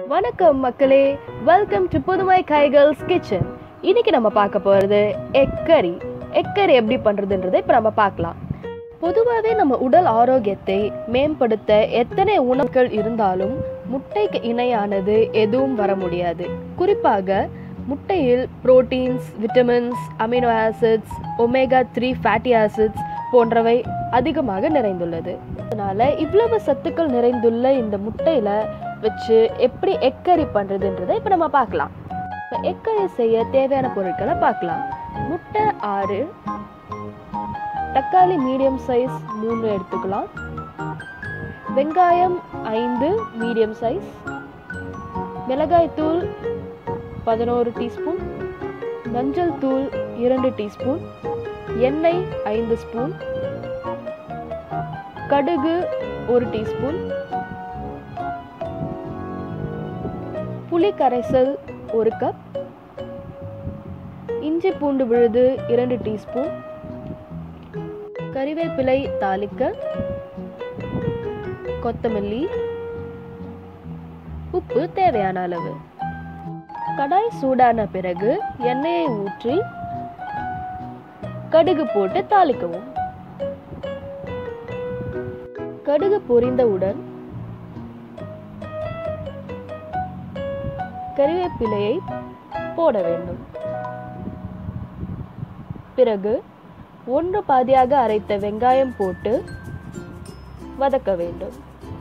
வணக்கம் மக்களே welcome to புதுமை கைகள்ஸ் கிச்சன் இன்னைக்கு நம்ம பார்க்க போகிறது எக்கரி எக்கரி எப்படி பண்ணுறதுன்றதை இப்போ நம்ம பார்க்கலாம் பொதுவாகவே நம்ம உடல் ஆரோக்கியத்தை மேம்படுத்த எத்தனை உணவுகள் இருந்தாலும் முட்டைக்கு இணையானது எதுவும் வர முடியாது குறிப்பாக முட்டையில் proteins vitamins amino acids omega three fatty acids போன்றவை அதிகமாக நிறைந்துள்ளது அதனால இவ்வளவு சத்துக்கள் நிறைந்துள்ள இந்த முட்டையில வச்சு எப்படி எக்கரி பண்றதுன்றதை இப்போ நம்ம பார்க்கலாம் இப்போ எக்கரி செய்ய தேவையான பொருட்களை பார்க்கலாம் முட்டை ஆறு தக்காளி மீடியம் சைஸ் மூணு எடுத்துக்கலாம் வெங்காயம் ஐந்து மீடியம் சைஸ் மிளகாய்த்தூள் பதினோரு டீஸ்பூன் மஞ்சள் தூள் இரண்டு டீஸ்பூன் எண்ணெய் ஐந்து ஸ்பூன் கடுகு ஒரு டீஸ்பூன் புளி கரைசல் ஒரு கப் இஞ்சி பூண்டு விழுது இரண்டு டீஸ்பூன் கறிவேப்பிலை தாளிக்க கொத்தமல்லி உப்பு தேவையான அளவு கடாய் சூடான பிறகு எண்ணெயை ஊற்றி கடுகு போட்டு தாளிக்கவும் கடுகு பொரிந்தவுடன் கறிவேப்பிலையை போட வேண்டும் பிறகு ஒன்று பாதியாக அரைத்த வெங்காயம் போட்டு வதக்க வேண்டும்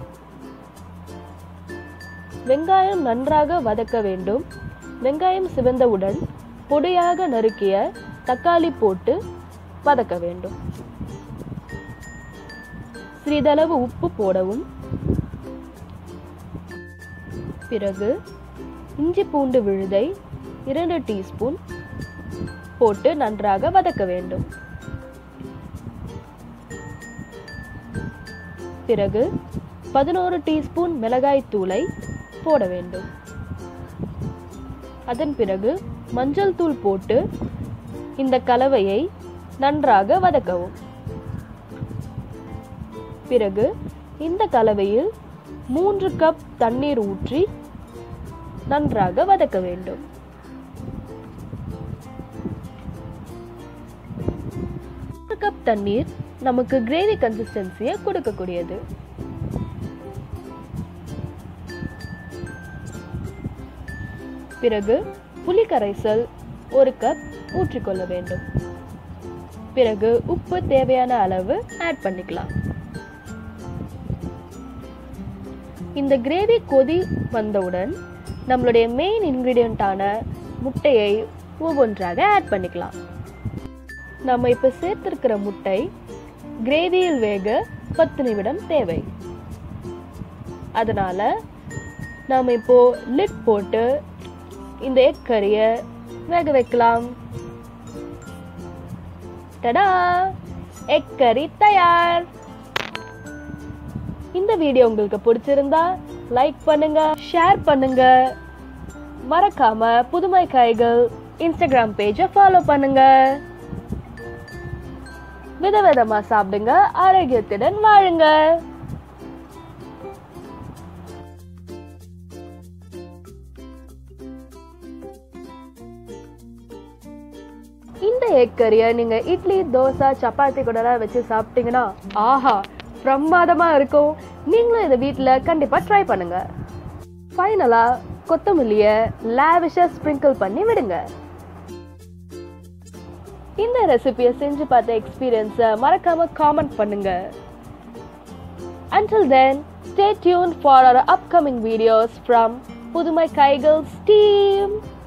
வெங்காயம் நன்றாக வதக்க வேண்டும் வெங்காயம் சிவந்தவுடன் பொடியாக நறுக்கிய தக்காளி போட்டு வதக்க வேண்டும் சிறிதளவு உப்பு போடவும் பிறகு இஞ்சி பூண்டு விழுதை இரண்டு டீஸ்பூன் போட்டு நன்றாக வதக்க வேண்டும் பிறகு பதினோரு டீஸ்பூன் மிளகாய் தூளை போட வேண்டும் அதன் பிறகு மஞ்சள் தூள் போட்டு இந்த கலவையை நன்றாக வதக்கவும் பிறகு இந்த கலவையில் மூன்று கப் தண்ணீர் ஊற்றி நன்றாக வதக்க வேண்டும் ஒரு கப் தண்ணீர் நமக்கு கிரேவி கன்சிஸ்டன்சியை கொடுக்கக்கூடியது பிறகு புளி கரைசல் ஒரு கப் ஊற்றிக்கொள்ள வேண்டும் பிறகு உப்பு தேவையான அளவு ஆட் பண்ணிக்கலாம் இந்த கிரேவி கொதி வந்தவுடன் நம்மளுடைய மெயின் இன்க்ரீடியண்ட்டான முட்டையை ஒவ்வொன்றாக ஆட் பண்ணிக்கலாம் நம்ம இப்போ சேர்த்திருக்கிற முட்டை கிரேவியில் வேக பத்து நிமிடம் தேவை அதனால நாம் இப்போ லிட் போட்டு இந்த எக் கறியை வேக வைக்கலாம் டடா எக் கறி தயார் இந்த வீடியோ உங்களுக்கு பிடிச்சிருந்தா லைக் பண்ணுங்க ஷேர் பண்ணுங்க மறக்காம புதுமை காய்கள் இன்ஸ்டாகிராம் பேஜை ஃபாலோ பண்ணுங்க விதவிதமா சாப்பிடுங்க ஆரோக்கியத்துடன் வாழுங்க இந்த எக் கறியை நீங்க இட்லி தோசை சப்பாத்தி கூட எல்லாம் வச்சு சாப்பிட்டீங்கன்னா ஆஹா பிரமாதமா இருக்கும் நீங்களும் இதை வீட்டில் கண்டிப்பா ட்ரை பண்ணுங்க ஃபைனலா கொத்தமல்லிய லாவிஷா ஸ்ப்ரிங்கிள் பண்ணி விடுங்க இந்த ரெசிபியை செஞ்சு பார்த்த எக்ஸ்பீரியன்ஸை மறக்காம காமெண்ட் பண்ணுங்க Until then, stay tuned for our upcoming videos from Pudumai Kaigal's team.